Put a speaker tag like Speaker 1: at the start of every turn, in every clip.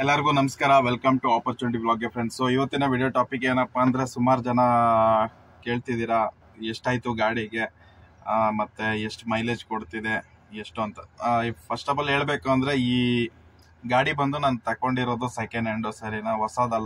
Speaker 1: ಎಲ್ಲರಿಗೂ ನಮಸ್ಕಾರ welcome to opportunity ಬ್ಲಾಗ್ಗೆ ಫ್ರೆಂಡ್ಸ್ ಸೊ ಇವತ್ತಿನ ವಿಡಿಯೋ ಟಾಪಿಕ್ ಏನಪ್ಪಾ ಅಂದ್ರೆ ಸುಮಾರು ಜನ ಕೇಳ್ತಿದ್ದೀರಾ ಎಷ್ಟಾಯ್ತು ಗಾಡಿಗೆ ಆ, ಮತ್ತೆ ಎಷ್ಟು ಮೈಲೇಜ್ ಕೊಡ್ತಿದೆ ಎಷ್ಟು ಅಂತ ಫಸ್ಟ್ ಆಫ್ ಆಲ್ ಹೇಳ್ಬೇಕು ಅಂದ್ರೆ ಈ ಗಾಡಿ ಬಂದು ನಾನು ತಕೊಂಡಿರೋದು ಸೆಕೆಂಡ್ ಹ್ಯಾಂಡ್ ಸರಿನಾ ಹೊಸದಲ್ಲ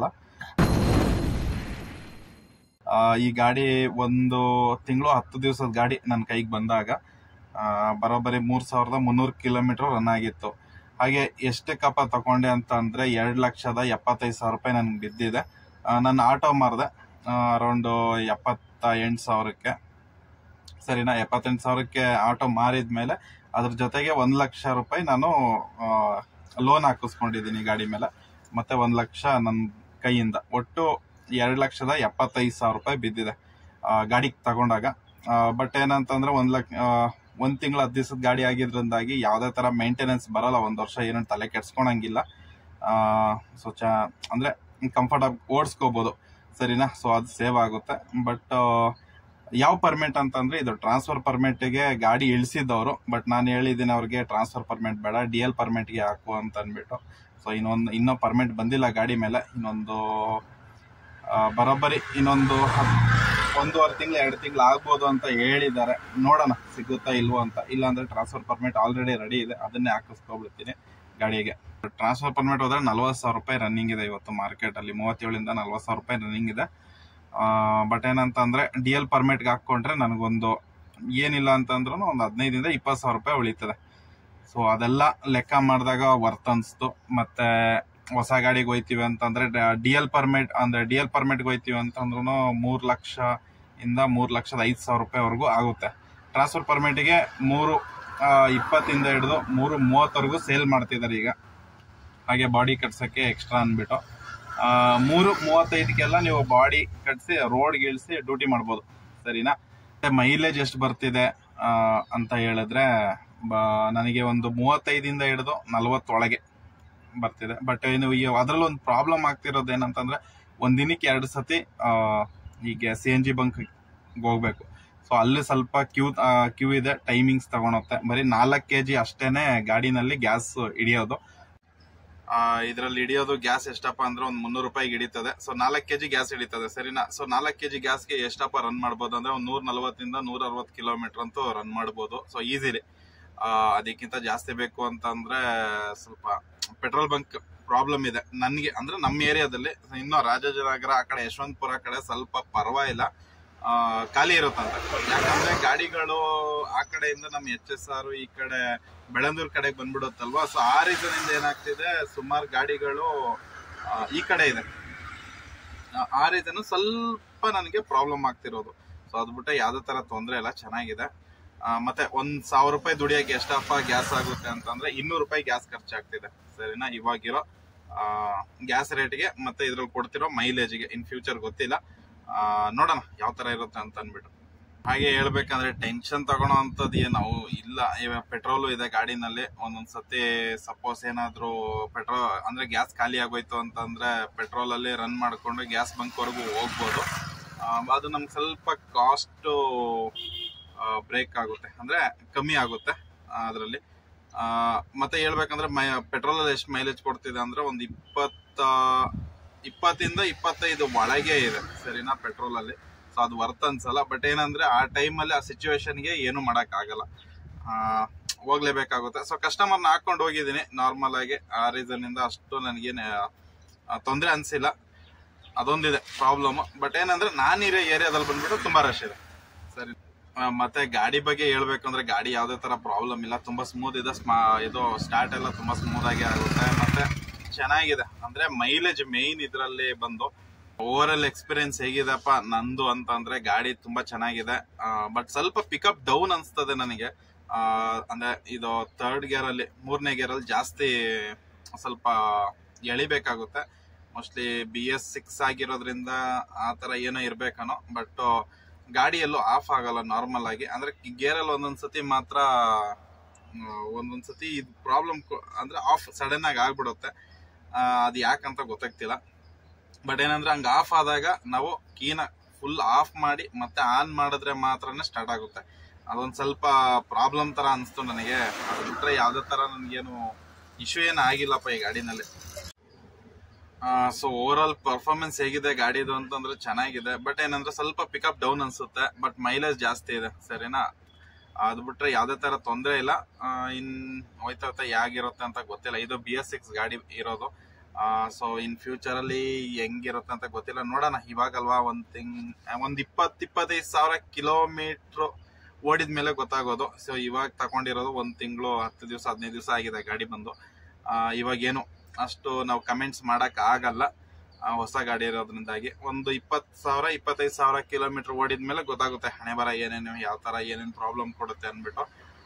Speaker 1: ಆ, ಈ ಗಾಡಿ ಒಂದು ತಿಂಗಳು ಹತ್ತು ದಿವಸದ ಗಾಡಿ ನನ್ನ ಕೈಗೆ ಬಂದಾಗ ಆ, ಬರೋಬ್ಬರಿ ಮೂರ್ ಸಾವಿರದ ಮುನ್ನೂರು ಕಿಲೋಮೀಟರ್ ರನ್ ಆಗಿತ್ತು ಹಾಗೆ ಎಷ್ಟಕ್ಕಪ್ಪ ತಗೊಂಡೆ ಅಂತ ಅಂದ್ರೆ ಎರಡ್ ಲಕ್ಷದ ಎಪ್ಪತ್ತೈದು ಸಾವಿರ ರೂಪಾಯಿ ನನ್ಗೆ ಬಿದ್ದಿದೆ ಆ, ನನ್ನ ಆಟೋ ಮಾರಿದೆ ಅರೌಂಡ್ ಎಪ್ಪತ್ತ ಎಂಟು ಸಾವಿರಕ್ಕೆ ಸರಿನಾ ಎಪ್ಪತ್ತೆಂಟು ಸಾವಿರಕ್ಕೆ ಆಟೋ ಮಾರಿದ್ಮೇಲೆ ಅದ್ರ ಜೊತೆಗೆ ಒಂದ್ ಲಕ್ಷ ರೂಪಾಯಿ ನಾನು ಲೋನ್ ಹಾಕಿಸ್ಕೊಂಡಿದ್ದೀನಿ ಗಾಡಿ ಮೇಲೆ ಮತ್ತೆ ಒಂದ್ ಲಕ್ಷ ನನ್ನ ಕೈಯಿಂದ ಒಟ್ಟು ಎರಡ್ ಲಕ್ಷದ ಎಪ್ಪತ್ತೈದು ಸಾವಿರ ರೂಪಾಯಿ ಬಿದ್ದಿದೆ ಆ, ಗಾಡಿ ತಗೊಂಡಾಗ ಬಟ್ ಏನಂತಂದ್ರೆ ಒಂದ್ ಲಕ್ಷ ಆ, ಒಂದ್ ತಿಂಗಳ ಹತ್ತು ದಿವಸದ ಗಾಡಿ ಆಗಿದ್ರಿಂದಾಗಿ ಯಾವ್ದೇ ತರ ಮೇಂಟೆನೆನ್ಸ್ ಬರಲ್ಲ ಒಂದ್ ವರ್ಷ ಏನೇನು ತಲೆ ಕೆಡ್ಸ್ಕೊಳಂಗಿಲ್ಲ ಸೊ ಚ ಅಂದ್ರೆ ಕಂಫರ್ಟಬಲ್ ಓಡಿಸ್ಕೋಬಹುದು ಸರಿನಾ ಸೊ ಅದು ಸೇವ್ ಆಗುತ್ತೆ ಬಟ್ ಯಾವ ಪರ್ಮಿಟ್ ಅಂತಂದ್ರೆ ಇದು ಟ್ರಾನ್ಸ್ಫರ್ ಪರ್ಮಿಟ್ಗೆ ಗಾಡಿ ಇಳಿಸಿದವರು ಬಟ್ ನಾನು ಹೇಳಿದ್ದೀನಿ ಅವ್ರಿಗೆ ಟ್ರಾನ್ಸ್ಫರ್ ಪರ್ಮಿಟ್ ಬೇಡ ಡಿ ಎಲ್ ಪರ್ಮಿಟ್ಗೆ ಹಾಕು ಅಂತ ಅಂದ್ಬಿಟ್ಟು ಸೊ ಇನ್ನೊಂದು ಇನ್ನೂ ಪರ್ಮಿಟ್ ಬಂದಿಲ್ಲ ಗಾಡಿ ಮೇಲೆ ಇನ್ನೊಂದು ಆ, ಬರೋಬ್ಬರಿ ಇನ್ನೊಂದು ಹತ್- ಒಂದೂವರೆ ತಿಂಗಳು ಎರಡು ತಿಂಗಳು ಆಗ್ಬೋದು ಅಂತ ಹೇಳಿದ್ದಾರೆ ನೋಡೋಣ ಸಿಗುತ್ತಾ ಇಲ್ವೋ ಅಂತ ಇಲ್ಲಾಂದ್ರೆ ಟ್ರಾನ್ಸ್ಫರ್ ಪರ್ಮಿಟ್ ಆಲ್ರೆಡಿ ರೆಡಿ ಇದೆ ಅದನ್ನೇ ಹಾಕಿಸ್ಕೊಬಿಡ್ತೀನಿ ಗಾಡಿಗೆ ಟ್ರಾನ್ಸ್ಫರ್ ಪರ್ಮಿಟ್ ಹೋದ್ರೆ ನಲ್ವತ್ತು ಸಾವಿರ ರೂಪಾಯಿ ರನ್ನಿಂಗ್ ಇದೆ ಇವತ್ತು ಮಾರ್ಕೆಟ್ ಅಲ್ಲಿ ಮೂವತ್ತೇಳರಿಂದ ನಲ್ವತ್ತು ಸಾವಿರ ರೂಪಾಯಿ ರನ್ನಿಂಗ್ ಇದೆ ಬಟ್ ಏನಂತ ಅಂದ್ರೆ ಡಿ ಎಲ್ ಪರ್ಮಿಟ್ಗೆ ಹಾಕೊಂಡ್ರೆ ನನಗೊಂದು ಏನಿಲ್ಲ ಅಂತಂದ್ರೂ ಒಂದು ಹದಿನೈದಿಂದ ಇಪ್ಪತ್ತು ಸಾವಿರ ರೂಪಾಯಿ ಉಳಿತದೆ ಸೊ ಅದೆಲ್ಲ ಲೆಕ್ಕ ಮಾಡಿದಾಗ ವರ್ತ್ ಅನ್ಸ್ತು ಮತ್ತೆ ಹೊಸ ಗಾಡಿಗೆ ಹೋಯ್ತೀವಿ ಅಂತಂದ್ರೆ ಡಿ ಎಲ್ ಪರ್ಮಿಟ್ ಅಂದ್ರೆ ಡಿ ಎಲ್ ಪರ್ಮಿಟ್ಗೆ ಹೋಯ್ತೀವಿ ಅಂತಂದ್ರೂ ಮೂರ್ ಲಕ್ಷ ಇಂದ ಮೂರ್ ಲಕ್ಷದ ಐದು ಸಾವಿರ ರೂಪಾಯಿವರೆಗೂ ಆಗುತ್ತೆ ಟ್ರಾನ್ಸ್ಫರ್ ಪರ್ಮಿಟ್ಗೆ ಮೂರು ಆ, ಇಪ್ಪತ್ತಿಂದ ಹಿಡಿದು ಮೂರು ಮೂವತ್ತವರೆಗೂ ಸೇಲ್ ಮಾಡ್ತಿದ್ದಾರೆ ಈಗ ಹಾಗೆ ಬಾಡಿ ಕಟ್ಸಕ್ಕೆ ಎಕ್ಸ್ಟ್ರಾ ಅಂದ್ಬಿಟ್ಟು ಆ, ಮೂರು ಮೂವತ್ತೈದಕ್ಕೆಲ್ಲ ನೀವು ಬಾಡಿ ಕಟ್ಸಿ ರೋಡ್ಗೆ ಇಳಿಸಿ ಡ್ಯೂಟಿ ಮಾಡ್ಬೋದು ಸರಿನಾ ಮತ್ತೆ ಮೈಲೇಜ್ ಎಷ್ಟು ಬರ್ತಿದೆ ಆ, ಅಂತ ಹೇಳಿದ್ರೆ ಬ- ನನಗೆ ಒಂದು ಮೂವತ್ತೈದಿಂದ ಹಿಡಿದು ನಲವತ್ತೊಳಗೆ ಬರ್ತಿದೆ ಬಟ್ ಏನು ಈ ಅದ್ರಲ್ಲಿ ಒಂದು ಪ್ರಾಬ್ಲಮ್ ಆಗ್ತಿರೋದು ಏನಂತಂದ್ರೆ ಒಂದ್ ದಿನಕ್ಕೆ ಎರಡು ಸತಿ ಆ, ಈಗ ಸಿ ಎನ್ ಜಿ ಬಂಕ್ ಹೋಗ್ಬೇಕು ಸೊ ಅಲ್ಲಿ ಸ್ವಲ್ಪ ಕ್ಯೂ ಕ್ಯೂ ಇದೆ ಟೈಮಿಂಗ್ಸ್ ತಗೊಳುತ್ತೆ ಬರೀ ನಾಲ್ಕು ಕೆ ಜಿ ಅಷ್ಟೇನೆ ಗಾಡಿನಲ್ಲಿ ಗ್ಯಾಸ್ ಹಿಡಿಯೋದು ಇದರಲ್ಲಿ ಹಿಡಿಯೋದು ಗ್ಯಾಸ್ ಎಷ್ಟಪ್ಪ ಅಂದ್ರೆ ಒಂದು ಮುನ್ನೂರು ರೂಪಾಯಿಗೆ ಹಿಡಿತದೆ ಸೊ ನಾಲ್ಕು ಕೆಜಿ ಗ್ಯಾಸ್ ಹಿಡಿತದೆ ಸರಿನಾ ಸೊ ನಾಲ್ಕು ಕೆಜಿ ಗ್ಯಾಸ್ಗೆ ಎಷ್ಟಪ್ಪ ರನ್ ಮಾಡ್ಬೋದು ಅಂದ್ರೆ ಒಂದು ನೂರ ನಲವತ್ತರಿಂದ ನೂರ ಅರವತ್ತು ಕಿಲೋಮೀಟರ್ ಅಂತೂ ರನ್ ಮಾಡ್ಬೋದು ಸೊ ಈಸಿಲಿ ಅದಕ್ಕಿಂತ ಜಾಸ್ತಿ ಬೇಕು ಅಂತಂದ್ರೆ ಸ್ವಲ್ಪ ಪೆಟ್ರೋಲ್ ಬಂಕ್ ಪ್ರಾಬ್ಲಮ್ ಇದೆ ನನ್ಗೆ ಅಂದ್ರೆ ನಮ್ಮ ಏರಿಯಾದಲ್ಲಿ ಇನ್ನೂ ರಾಜಾಜಿನಗರ ಆ ಕಡೆ ಯಶವಂತಪುರ ಕಡೆ ಸ್ವಲ್ಪ ಪರವಾಗಿಲ್ಲ ಆ, ಖಾಲಿ ಇರುತ್ತಂತೆ ಯಾಕಂದ್ರೆ ಗಾಡಿಗಳು ಆ ಕಡೆಯಿಂದ ನಮ್ಮ ಎಚ್ ಎಸ್ ಆರ್ ಈ ಕಡೆ ಬೆಳಂದೂರ್ ಕಡೆಗೆ ಬಂದ್ಬಿಡುತ್ತಲ್ವಾ ಸೊ ಆ ರೀಸನ್ ಇಂದ ಏನಾಗ್ತಿದೆ ಸುಮಾರು ಗಾಡಿಗಳು ಆ, ಈ ಕಡೆ ಇದೆ ಆ- ಆ ರೀಸನ್ ಸ್ವಲ್ಪ ನನಗೆ ಪ್ರಾಬ್ಲಮ್ ಆಗ್ತಿರೋದು ಸೊ ಅದ್ ಬಿಟ್ಟರೆ ಯಾವ್ದೇ ತರ ತೊಂದರೆ ಇಲ್ಲ ಚೆನ್ನಾಗಿದೆ ಆ, ಮತ್ತೆ ಒಂದ್ ಸಾವಿರ ರೂಪಾಯಿ ದುಡಿಯಕ್ಕೆ ಎಷ್ಟಪ್ಪ ಗ್ಯಾಸ್ ಆಗುತ್ತೆ ಅಂತಂದ್ರೆ ಇನ್ನೂರು ರೂಪಾಯಿ ಗ್ಯಾಸ್ ಖರ್ಚಾಗ್ತಿದೆ ಸರಿನಾ ಇವಾಗಿರೋ ಗ್ಯಾಸ್ ರೇಟ್ಗೆ ಮತ್ತೆ ಇದ್ರಲ್ಲಿ ಕೊಡ್ತಿರೋ ಮೈಲೇಜ್ಗೆ ಇನ್ ಫ್ಯೂಚರ್ ಗೊತ್ತಿಲ್ಲ ಆ, ನೋಡೋಣ ಯಾವ ತರ ಇರುತ್ತೆ ಅಂತ ಅನ್ಬಿಟ್ಟು ಹಾಗೆ ಹೇಳ್ಬೇಕಂದ್ರೆ ಟೆನ್ಷನ್ ತಗೊಳೋ ಅಂತದ್ ಏನು ಇಲ್ಲ ಇವಾಗ ಪೆಟ್ರೋಲು ಇದೆ ಗಾಡಿನಲ್ಲಿ ಒಂದೊಂದ್ ಸತಿ ಸಪೋಸ್ ಏನಾದ್ರು ಪೆಟ್ರೋಲ್ ಅಂದ್ರೆ ಗ್ಯಾಸ್ ಖಾಲಿ ಆಗೋಯ್ತು ಅಂತಂದ್ರೆ ಪೆಟ್ರೋಲ್ ಅಲ್ಲಿ ರನ್ ಮಾಡ್ಕೊಂಡು ಗ್ಯಾಸ್ ಬಂಕ್ ವರೆಗೂ ಹೋಗ್ಬೋದು ಆ, ಅದು ನಮ್ಗೆ ಸ್ವಲ್ಪ ಕಾಸ್ಟ್ ಬ್ರೇಕ್ ಆಗುತ್ತೆ ಅಂದ್ರೆ ಕಮ್ಮಿ ಆಗುತ್ತೆ ಅದರಲ್ಲಿ ಮತ್ತೆ ಹೇಳ್ಬೇಕಂದ್ರೆ ಮೈ ಪೆಟ್ರೋಲ್ ಅಲ್ಲಿ ಎಷ್ಟು ಮೈಲೇಜ್ ಕೊಡ್ತಿದೆ ಅಂದ್ರೆ ಒಂದು ಇಪ್ಪತ್ತ ಇಪ್ಪತ್ತಿಂದ ಇಪ್ಪತ್ತೈದು ಒಳಗೆ ಇದೆ ಸರಿನಾ ಪೆಟ್ರೋಲ್ ಅಲ್ಲಿ ಸೊ ಅದು ವರ್ತ್ ಅನ್ಸಲ್ಲ ಬಟ್ ಏನಂದ್ರೆ ಆ ಟೈಮಲ್ಲಿ ಆ ಸಿಚುವೇಶನ್ಗೆ ಏನು ಮಾಡಕ್ ಆಗಲ್ಲ ಆ, ಹೋಗ್ಲೇಬೇಕಾಗುತ್ತೆ ಸೊ ಕಸ್ಟಮರ್ನ ಹಾಕೊಂಡು ಹೋಗಿದ್ದೀನಿ ನಾರ್ಮಲ್ ಆಗಿ ಆ ರೀಸನ್ ಇಂದ ಅಷ್ಟು ನನಗೇನು ತೊಂದರೆ ಅನ್ಸಿಲ್ಲ ಅದೊಂದಿದೆ ಪ್ರಾಬ್ಲಮ್ ಬಟ್ ಏನಂದ್ರೆ ನಾನಿರೋ ಏರಿಯಾದಲ್ಲಿ ಬಂದ್ಬಿಟ್ಟು ತುಂಬಾ ರಶ್ ಇದೆ ಸರಿ ಆ, ಮತ್ತೆ ಗಾಡಿ ಬಗ್ಗೆ ಹೇಳ್ಬೇಕಂದ್ರೆ ಗಾಡಿ ಯಾವ್ದೇ ತರ ಪ್ರಾಬ್ಲಮ್ ಇಲ್ಲ ತುಂಬಾ ಸ್ಮೂತ್ ಇದೆ ಸ್ಮಾ ಇದು ಸ್ಟಾರ್ಟ್ ಎಲ್ಲ ತುಂಬಾ ಸ್ಮೂತ್ ಆಗಿ ಆಗುತ್ತೆ ಮತ್ತೆ ಚೆನ್ನಾಗಿದೆ ಅಂದ್ರೆ ಮೈಲೇಜ್ ಮೇನ್ ಇದ್ರಲ್ಲಿ ಬಂದು ಓವರ್ ಆಲ್ ಎಕ್ಸ್ಪೀರಿಯನ್ಸ್ ಹೇಗಿದೆಪ್ಪ ನಂದು ಅಂತಂದ್ರೆ ಗಾಡಿ ತುಂಬಾ ಚೆನ್ನಾಗಿದೆ ಬಟ್ ಸ್ವಲ್ಪ ಪಿಕಪ್ ಡೌನ್ ಅನ್ಸ್ತದೆ ನನಗೆ ಆ, ಅಂದ್ರೆ ಇದು ಥರ್ಡ್ ಗೇರ್ ಅಲ್ಲಿ ಮೂರನೇ ಗೇರ್ ಅಲ್ಲಿ ಜಾಸ್ತಿ ಸ್ವಲ್ಪ ಎಳಿಬೇಕಾಗುತ್ತೆ ಮೋಸ್ಟ್ಲಿ ಬಿ ಎಸ್ ಸಿಕ್ಸ್ ಆಗಿರೋದ್ರಿಂದ ಆ ತರ ಏನೋ ಇರ್ಬೇಕನೋ ಬಟ್ ಗಾಡಿ ಎಲ್ಲೂ ಆಫ್ ಆಗಲ್ಲ ನಾರ್ಮಲ್ ಆಗಿ ಅಂದ್ರೆ ಗೇರ್ ಅಲ್ಲಿ ಒಂದೊಂದ್ ಸತಿ ಮಾತ್ರ ಆ, ಒಂದೊಂದ್ ಸತಿ ಇದು ಪ್ರಾಬ್ಲಮ್ ಅಂದ್ರೆ ಆಫ್ ಸಡನ್ ಆಗಿ ಆಗ್ಬಿಡುತ್ತೆ ಆ, ಅದು ಯಾಕಂತ ಗೊತ್ತಾಗ್ತಿಲ್ಲ ಬಟ್ ಏನಂದ್ರೆ ಹಂಗ ಆಫ್ ಆದಾಗ ನಾವು ಕೀನ ಫುಲ್ ಆಫ್ ಮಾಡಿ ಮತ್ತೆ ಆನ್ ಮಾಡಿದ್ರೆ ಮಾತ್ರನೇ ಸ್ಟಾರ್ಟ್ ಆಗುತ್ತೆ ಅದೊಂದ್ ಸ್ವಲ್ಪ ಪ್ರಾಬ್ಲಮ್ ತರ ಅನ್ಸ್ತು ನನಗೆ ಅದು ಬಿಟ್ರೆ ಯಾವ್ದೇ ತರ ನನ್ಗೇನು ಇಶ್ಯೂ ಏನು ಆಗಿಲ್ಲಪ್ಪ ಈ ಗಾಡಿನಲ್ಲಿ ಸೊ ಓವರ್ ಆಲ್ ಪರ್ಫಾರ್ಮೆನ್ಸ್ ಹೇಗಿದೆ ಗಾಡಿದು ಅಂತಂದ್ರೆ ಚೆನ್ನಾಗಿದೆ ಬಟ್ ಏನಂದ್ರೆ ಸ್ವಲ್ಪ ಪಿಕಪ್ ಡೌನ್ ಅನ್ಸುತ್ತೆ ಬಟ್ ಮೈಲೇಜ್ ಜಾಸ್ತಿ ಇದೆ ಸರಿನಾ ಅದು ಬಿಟ್ರೆ ಯಾವ್ದೇ ತರ ತೊಂದರೆ ಇಲ್ಲ ಆ, ಇನ್ ಹೋಯ್ತಾ ಹೋಯ್ತಾ ಹೇಗಿರುತ್ತೆ ಅಂತ ಗೊತ್ತಿಲ್ಲ ಇದು ಬಿ ಎಸ್ ಸಿಕ್ಸ್ ಗಾಡಿ ಇರೋದು ಸೊ ಇನ್ ಫ್ಯೂಚರ್ ಅಲ್ಲಿ ಹೆಂಗಿರುತ್ತೆ ಅಂತ ಗೊತ್ತಿಲ್ಲ ನೋಡೋಣ ಇವಾಗಲ್ವಾ ಒಂದ್ ತಿಂಗ್ ಒಂದ್ ಇಪ್ಪತ್ ಇಪ್ಪತ್ತೈದು ಸಾವಿರ ಕಿಲೋಮೀಟರ್ ಓಡಿದ ಮೇಲೆ ಗೊತ್ತಾಗೋದು ಸೊ ಇವಾಗ ತಗೊಂಡಿರೋದು ಒಂದ್ ತಿಂಗಳು ಹತ್ತು ದಿವಸ ಹದಿನೈದು ದಿವಸ ಆಗಿದೆ ಗಾಡಿ ಬಂದು ಆ, ಇವಾಗ ಏನು ಅಷ್ಟು ನಾವು ಕಮೆಂಟ್ಸ್ ಮಾಡಕ್ ಆಗಲ್ಲ ಆ, ಹೊಸ ಗಾಡಿ ಇರೋದ್ರಿಂದಾಗಿ ಒಂದು ಇಪ್ಪತ್ ಸಾವಿರ ಇಪ್ಪತ್ತೈದು ಸಾವಿರ ಕಿಲೋಮೀಟರ್ ಓಡಿದ ಮೇಲೆ ಗೊತ್ತಾಗುತ್ತೆ ಹಣೆ ಬರ ಏನೇನು ಯಾವ ತರ ಏನೇನು ಪ್ರಾಬ್ಲಮ್ ಕೊಡುತ್ತೆ ಅಂದ್ಬಿಟ್ಟು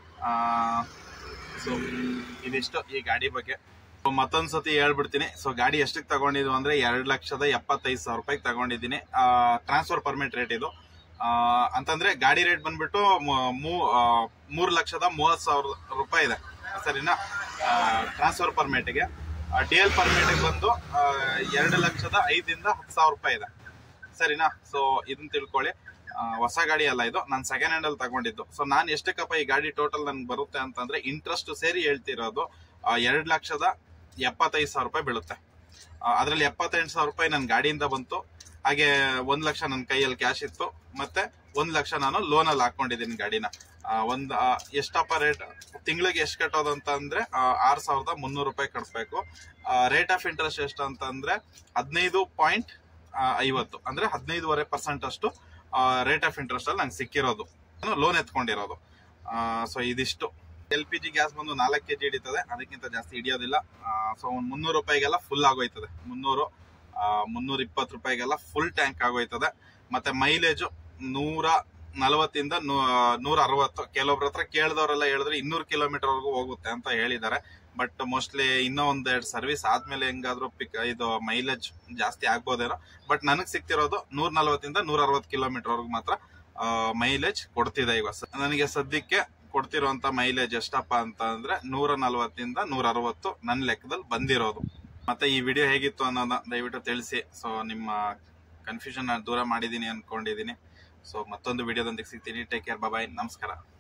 Speaker 1: ಸೊ ಇದಿಷ್ಟು ಈ ಗಾಡಿ ಬಗ್ಗೆ So, ಮತ್ತೊಂದ್ ಸತಿ ಹೇಳ್ಬಿಡ್ತೀನಿ ಸೊ ಗಾಡಿ ಎಷ್ಟಕ್ಕೆ ತಗೊಂಡಿದ್ವು ಅಂದ್ರೆ ಎರಡ್ ಲಕ್ಷದ ಎಪ್ಪತ್ತೈದು ಸಾವಿರ ರೂಪಾಯಿಗೆ ತಗೊಂಡಿದ್ದೀನಿ ಟ್ರಾನ್ಸ್ಫರ್ ಪರ್ಮಿಟ್ ರೇಟ್ ಇದು ಆ, ಅಂತಂದ್ರೆ ಗಾಡಿ ರೇಟ್ ಬಂದ್ಬಿಟ್ಟು ಮೂ- ಮೂ- ಆ, ಮೂರ್ ಲಕ್ಷದ ಮೂವತ್ ಸಾವಿರ ರೂಪಾಯಿ ಇದೆ ಸರಿನಾ ಟ್ರಾನ್ಸ್ಫರ್ ಪರ್ಮಿಟ್ಗೆ ಡಿ ಎಲ್ ಪರ್ಮಿಟ್ ಬಂದು ಆ, ಎರಡು ಲಕ್ಷದ ಐದಿಂದ ಹತ್ತು ಸಾವಿರ ರೂಪಾಯಿ ಇದೆ ಸರಿನಾ ಸೊ ಇದನ್ನ ತಿಳ್ಕೊಳ್ಳಿ ಆ, ಹೊಸ ಗಾಡಿ ಅಲ್ಲ ಇದು ನಾನು ಸೆಕೆಂಡ್ ಹ್ಯಾಂಡ್ ಅಲ್ಲಿ ತಗೊಂಡಿದ್ದು ಸೊ ನಾನು ಎಷ್ಟಕ್ಕಪ್ಪ ಈ ಗಾಡಿ ಟೋಟಲ್ ನನ್ಗೆ ಬರುತ್ತೆ ಅಂತಂದ್ರೆ ಇಂಟ್ರೆಸ್ಟ್ ಸೇರಿ ಹೇಳ್ತಿರೋದು ಎರಡು ಲಕ್ಷದ ಎಪ್ಪತ್ತೈದು ಸಾವಿರ ರೂಪಾಯಿ ಬೀಳುತ್ತೆ ಅದರಲ್ಲಿ ಎಪ್ಪತ್ತೆಂಟು ಸಾವಿರ ರೂಪಾಯಿ ನನ್ನ ಗಾಡಿಯಿಂದ ಬಂತು ಹಾಗೆ ಒಂದ್ ಲಕ್ಷ ನನ್ನ ಕೈಯಲ್ಲಿ ಕ್ಯಾಶ್ ಇತ್ತು ಮತ್ತೆ ಒಂದ್ ಲಕ್ಷ ನಾನು ಲೋನ್ ಅಲ್ಲಿ ಹಾಕೊಂಡಿದ್ದೀನಿ ಗಾಡಿನ ಆ, ಒಂದ್ ಆ, ಎಷ್ಟಪ್ಪ ರೇಟ್ ತಿಂಗಳಿಗೆ ಎಷ್ಟು ಕಟ್ಟೋದು ಅಂತ ಅಂದ್ರೆ ಆ, ಆರ್ ಸಾವಿರದ ಮುನ್ನೂರು ರೂಪಾಯಿ ಕಟ್ಬೇಕು ರೇಟ್ ಆಫ್ ಇಂಟ್ರೆಸ್ಟ್ ಎಷ್ಟು ಅಂತ ಅಂದ್ರೆ ಹದಿನೈದು ಪಾಯಿಂಟ್ ಐವತ್ತು ಅಂದ್ರೆ ಹದಿನೈದುವರೆ ಪರ್ಸೆಂಟ್ ಅಷ್ಟು ರೇಟ್ ಆಫ್ ಇಂಟ್ರೆಸ್ಟ್ ಅಲ್ಲಿ ನಂಗೆ ಸಿಕ್ಕಿರೋದು ಲೋನ್ ಎತ್ಕೊಂಡಿರೋದು ಸೊ ಇದಿಷ್ಟು ಎಲ್ ಪಿ ಜಿ ಗ್ಯಾಸ್ ಬಂದು ನಾಲ್ಕು ಕೆಜಿ ಹಿಡಿತದೆ ಅದಕ್ಕಿಂತ ಜಾಸ್ತಿ ಹಿಡಿಯೋದಿಲ್ಲ ಸೊ ಒಂದು ಮುನ್ನೂರು ರೂಪಾಯಿಗೆಲ್ಲ ಫುಲ್ ಆಗೋಯ್ತದೆ ಮುನ್ನೂರು ಮುನ್ನೂರ ಇಪ್ಪತ್ತು ರೂಪಾಯಿಗೆಲ್ಲ ಫುಲ್ ಟ್ಯಾಂಕ್ ಆಗೋಯ್ತದೆ ಮತ್ತೆ ಮೈಲೇಜು ನೂರ ನಲವತ್ತಿಂದ ನೂರ ಅರವತ್ತು ಕೆಲವೊಬ್ರ ಹತ್ರ ಕೇಳಿದವರೆಲ್ಲ ಹೇಳಿದ್ರೆ ಇನ್ನೂರು ಕಿಲೋಮೀಟರ್ ವರೆಗೂ ಹೋಗುತ್ತೆ ಅಂತ ಹೇಳಿದ್ದಾರೆ ಬಟ್ ಮೋಸ್ಟ್ಲಿ ಇನ್ನೂ ಒಂದೆರಡು ಸರ್ವಿಸ್ ಆದ್ಮೇಲೆ ಹೆಂಗಾದ್ರೂ ಪಿಕ್ ಇದು ಮೈಲೇಜ್ ಜಾಸ್ತಿ ಆಗ್ಬೋದೇನೋ ಬಟ್ ನನಗೆ ಸಿಕ್ತಿರೋದು ನೂರ ನಲವತ್ತಿಂದ ನೂರ ಅರವತ್ತು ಕಿಲೋಮೀಟರ್ ವರೆಗೂ ಮಾತ್ರ ಮೈಲೇಜ್ ಕೊಡ್ತಿದೆ ಇವಾಗ ಸ- ನನಗೆ ಸದ್ಯಕ್ಕೆ ಕೊಡ್ತಿರುವಂತ ಮೈಲೇಜ್ ಎಷ್ಟಪ್ಪ ಅಂತ ಅಂದ್ರೆ ನೂರ ನಲವತ್ತಿಂದ ನೂರ ಅರವತ್ತು ನನ್ನ ಲೆಕ್ಕದಲ್ಲಿ ಬಂದಿರೋದು ಮತ್ತೆ ಈ ವಿಡಿಯೋ ಹೇಗಿತ್ತು ಅನ್ನೋದನ್ನ ದಯವಿಟ್ಟು ತಿಳಿಸಿ ಸೊ ನಿಮ್ಮ ಕನ್ಫ್ಯೂಷನ್ ದೂರ ಮಾಡಿದೀನಿ ಅನ್ಕೊಂಡಿದೀನಿ ಸೊ ಮತ್ತೊಂದು ವಿಡಿಯೋದೊಂದಿಗೆ ಸಿಗ್ತೀನಿ ಟೇಕ್ ಕೇರ್ ಬಾಯ್ ನಮಸ್ಕಾರ